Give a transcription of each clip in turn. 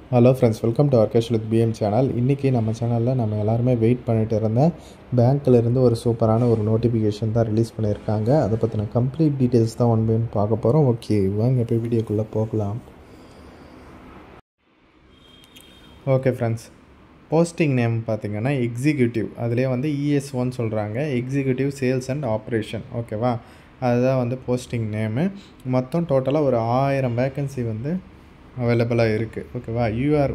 hello friends welcome to Arkesh with PM channel இன்றைக்கி நம்ம சேனலில் நம்ம எல்லாருமே வெயிட் பண்ணிட்டு இருந்த பேங்க்கில் இருந்து ஒரு சூப்பரான ஒரு நோட்டிஃபிகேஷன் தான் ரிலீஸ் பண்ணியிருக்காங்க அதை பற்றின கம்ப்ளீட் டீட்டெயில்ஸ் தான் ஒன் பை ஒன் பார்க்க போகிறோம் ஓகே வாங்க இப்போ வீடியோக்குள்ளே போகலாம் ஓகே ஃப்ரெண்ட்ஸ் போஸ்டிங் நேம் பார்த்தீங்கன்னா எக்ஸிக்யூட்டிவ் அதுலேயே வந்து இஎஸ்1 சொல்கிறாங்க எக்ஸிக்யூட்டிவ் சேல்ஸ் அண்ட் ஆப்ரேஷன் ஓகேவா அதுதான் வந்து போஸ்டிங் நேமு மொத்தம் டோட்டலாக ஒரு ஆயிரம் வேக்கன்சி வந்து அவைலபிளாக இருக்குது ஓகேவா யூஆர்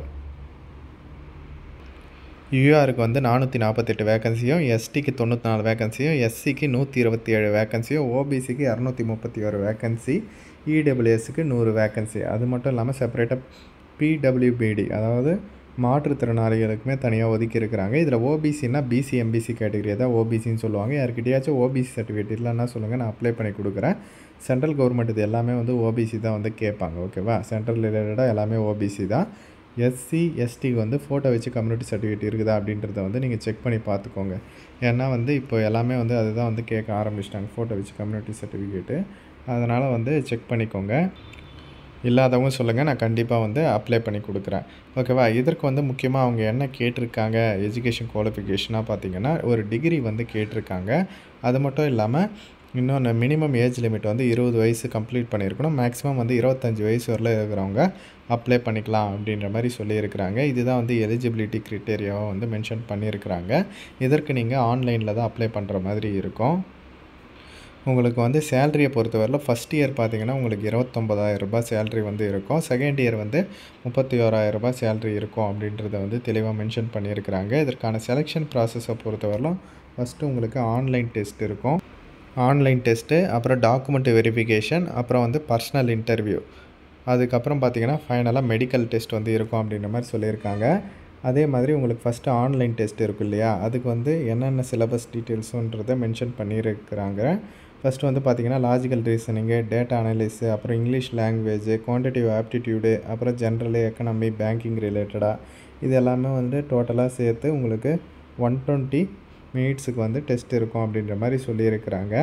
யூஆருக்கு வந்து நானூற்றி நாற்பத்தெட்டு வேக்கன்சியும் எஸ்டிக்கு தொண்ணூற்றி நாலு வேக்கன்சியும் எஸ்சிக்கு நூற்றி இருபத்தி ஏழு வேக்கன்சியும் ஓபிசிக்கு இரநூத்தி முப்பத்தி ஒரு வேக்கன்சி இடபிள்யூஎஸ்க்கு நூறு வேக்கன்சி அது மட்டும் இல்லாமல் செப்பரேட்டாக பிடபிள்யூபிடி அதாவது மாற்றுத்திறனாளிகளுக்குமே தனியாக ஒதுக்கி இருக்கிறாங்க இதில் ஓபிசின்னா பிசி எம்பிசி கேட்டகரி தான் ஓபிசின்னு சொல்லுவாங்க யார்கிட்டயாச்சும் ஓபிசி சர்டிஃபிகேட் இல்லைன்னா சொல்லுங்கள் நான் அப்ளை பண்ணி கொடுக்குறேன் சென்ட்ரல் கவர்மெண்ட் இது எல்லாமே வந்து ஓபிசி தான் வந்து கேட்பாங்க ஓகேவா சென்ட்ரல் ரிலேட்டடாக எல்லாமே ஓபிசி தான் எஸ்சி எஸ்டிக்கு வந்து ஃபோட்டோ வச்சு கம்யூனிட்டி சர்டிஃபிகேட் இருக்குதா அப்படின்றத வந்து நீங்கள் செக் பண்ணி பார்த்துக்கோங்க ஏன்னா வந்து இப்போ எல்லாமே வந்து அதுதான் வந்து கேட்க ஆரம்பிச்சிட்டாங்க ஃபோட்டோ வச்சு கம்யூனிட்டி சர்டிஃபிகேட்டு அதனால் வந்து செக் பண்ணிக்கோங்க இல்லாதவங்க சொல்லுங்கள் நான் கண்டிப்பாக வந்து அப்ளை பண்ணி கொடுக்குறேன் ஓகேவா இதற்கு வந்து முக்கியமாக அவங்க என்ன கேட்டிருக்காங்க எஜுகேஷன் குவாலிஃபிகேஷனாக பார்த்தீங்கன்னா ஒரு டிகிரி வந்து கேட்டிருக்காங்க அது மட்டும் இல்லாமல் இன்னொன்று மினிமம் ஏஜ் லிமிட் வந்து இருபது வயசு கம்ப்ளீட் பண்ணியிருக்கணும் மேக்ஸிமம் வந்து இருபத்தஞ்சி வயசு வரல இருக்கிறவங்க அப்ளை பண்ணிக்கலாம் அப்படின்ற மாதிரி சொல்லியிருக்கிறாங்க இதுதான் வந்து எலிஜிபிலிட்டி க்ரிட்டேரியாவை வந்து மென்ஷன் பண்ணியிருக்கிறாங்க இதற்கு நீங்கள் ஆன்லைனில் தான் அப்ளை பண்ணுற மாதிரி இருக்கும் உங்களுக்கு வந்து சேலரியை பொறுத்தவரையில் ஃபஸ்ட் இயர் பார்த்தீங்கன்னா உங்களுக்கு இருபத்தொம்பதாயிரம் ரூபாய் சேலரி வந்து இருக்கும் செகண்ட் இயர் வந்து முப்பத்தி ஓராயிரம் ரூபாய் சேலரி இருக்கும் அப்படின்றத வந்து தெளிவாக மென்ஷன் பண்ணியிருக்கிறாங்க இதற்கான செலெக்ஷன் ப்ராசஸை பொறுத்தவரையிலும் ஃபஸ்ட்டு உங்களுக்கு ஆன்லைன் டெஸ்ட் இருக்கும் ஆன்லைன் டெஸ்ட்டு அப்புறம் டாக்குமெண்ட் வெரிஃபிகேஷன் அப்புறம் வந்து பர்சனல் இன்டர்வியூ அதுக்கப்புறம் பார்த்தீங்கன்னா ஃபைனலாக மெடிக்கல் டெஸ்ட் வந்து இருக்கும் அப்படின்ற மாதிரி சொல்லியிருக்காங்க அதே மாதிரி உங்களுக்கு ஃபஸ்ட்டு ஆன்லைன் டெஸ்ட் இருக்கும் இல்லையா அதுக்கு வந்து என்னென்ன சிலபஸ் டீட்டெயில்ஸுன்றதை மென்ஷன் பண்ணியிருக்கிறாங்க ஃபஸ்ட்டு வந்து பார்த்திங்கன்னா லாஜிக்கல் ரீசனிங்கு டேட்டா அனலிஸு அப்புறம் இங்கிலீஷ் லாங்குவேஜு குவான்டிட்டிவ் ஆப்டிடியூடு அப்புறம் ஜென்ரலு எக்கனாமி பேங்கிங் ரிலேட்டடாக இது எல்லாமே வந்து டோட்டலாக சேர்த்து உங்களுக்கு ஒன் டுவெண்ட்டி மினிட்ஸுக்கு வந்து டெஸ்ட் இருக்கும் அப்படின்ற மாதிரி சொல்லியிருக்கிறாங்க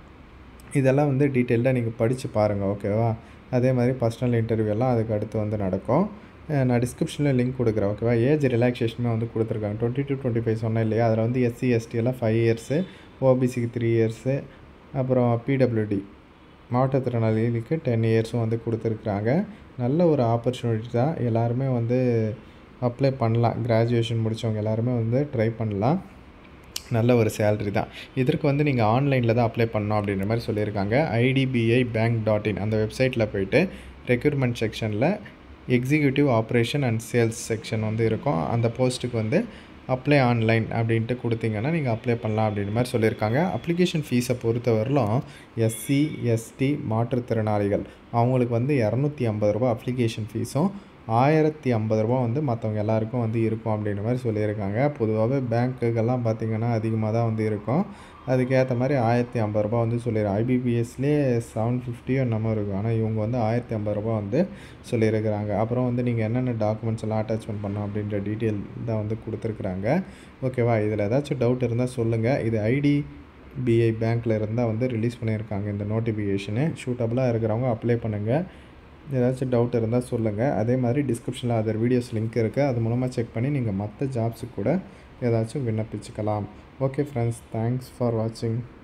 இதெல்லாம் வந்து டீட்டெயில்டாக நீங்கள் படித்து பாருங்கள் ஓகேவா அதே மாதிரி பர்சனல் இன்டர்வியூ எல்லாம் அதுக்கு அடுத்து வந்து நடக்கும் நான் டிஸ்கிரிப்ஷனில் லிங்க் கொடுக்குறேன் ஓகேவா ஏஜ் ரிலாக்ஸேஷனுமே வந்து கொடுத்துருக்காங்க டுவெண்ட்டி டு டுவெண்ட்டி ஃபைவ் சொன்னேன் இல்லையா அதில் வந்து எஸ்சி எஸ்டி எல்லாம் ஃபைவ் இயர்ஸு ஓபிசிக்கு த்ரீ இயர்ஸு அப்புறம் பிடபிள்யூடி மாற்றுத்திறனாளிகளுக்கு டென் இயர்ஸும் வந்து கொடுத்துருக்குறாங்க நல்ல ஒரு ஆப்பர்ச்சுனிட்டி தான் எல்லாருமே வந்து அப்ளை பண்ணலாம் கிராஜுவேஷன் முடித்தவங்க எல்லாருமே வந்து ட்ரை பண்ணலாம் நல்ல ஒரு சேல்ரி தான் இதற்கு வந்து நீங்கள் ஆன்லைனில் தான் அப்ளை பண்ணணும் அப்படின்ற மாதிரி சொல்லியிருக்காங்க ஐடிபிஐ பேங்க் டாட் இன் அந்த வெப்சைட்டில் போயிட்டு ரெக்ரூட்மெண்ட் செக்ஷனில் executive operation and sales section வந்து இருக்கும் அந்த போஸ்ட்டுக்கு வந்து அப்ளை ஆன்லைன் அப்படின்ட்டு கொடுத்தீங்கன்னா நீங்கள் அப்ளை பண்ணலாம் அப்படின்ற மாதிரி சொல்லியிருக்காங்க அப்ளிகேஷன் ஃபீஸை பொறுத்தவரையிலும் எஸ்சி எஸ்டி மாற்றுத்திறனாளிகள் அவங்களுக்கு வந்து இரநூத்தி ஐம்பது ரூபா அப்ளிகேஷன் ஃபீஸும் ஆயிரத்தி ஐம்பது ரூபா வந்து மற்றவங்க எல்லாருக்கும் வந்து இருக்கும் அப்படின்ற மாதிரி சொல்லியிருக்காங்க பொதுவாகவே பேங்க்குகள்லாம் பார்த்திங்கன்னா அதிகமாக தான் வந்து இருக்கும் அதுக்கேற்ற மாதிரி ஆயிரத்தி ஐம்பது ரூபா வந்து சொல்லிடுறேன் ஐபிபிஎஸ்லேயே செவன் ஃபிஃப்டியோ என்னமோ இருக்கும் ஆனால் இவங்க வந்து ஆயிரத்தி ஐம்பது ரூபா வந்து சொல்லியிருக்கிறாங்க அப்புறம் வந்து நீங்கள் என்னென்ன டாக்குமெண்ட்ஸ் எல்லாம் அட்டாச்மெண்ட் பண்ணோம் அப்படின்ற டீட்டெயில் தான் வந்து கொடுத்துருக்குறாங்க ஓகேவா இதில் ஏதாச்சும் டவுட் இருந்தால் சொல்லுங்கள் இது ஐடி பிஐ பேங்க்கில் இருந்தால் வந்து ரிலீஸ் பண்ணியிருக்காங்க இந்த நோட்டிஃபிகேஷனு ஷூட்டபுளாக இருக்கிறவங்க அப்ளை பண்ணுங்கள் ஏதாச்சும் டவுட் இருந்தால் சொல்லுங்கள் அதே மாதிரி டிஸ்கிரிப்ஷனில் அதர் வீடியோஸ் லிங்க் இருக்குது அது மூலமாக செக் பண்ணி நீங்கள் மற்ற ஜாப்ஸுக்கு கூட ஏதாச்சும் விண்ணப்பிச்சுக்கலாம் ஓகே ஃப்ரெண்ட்ஸ் தேங்க்ஸ் ஃபார் வாட்சிங்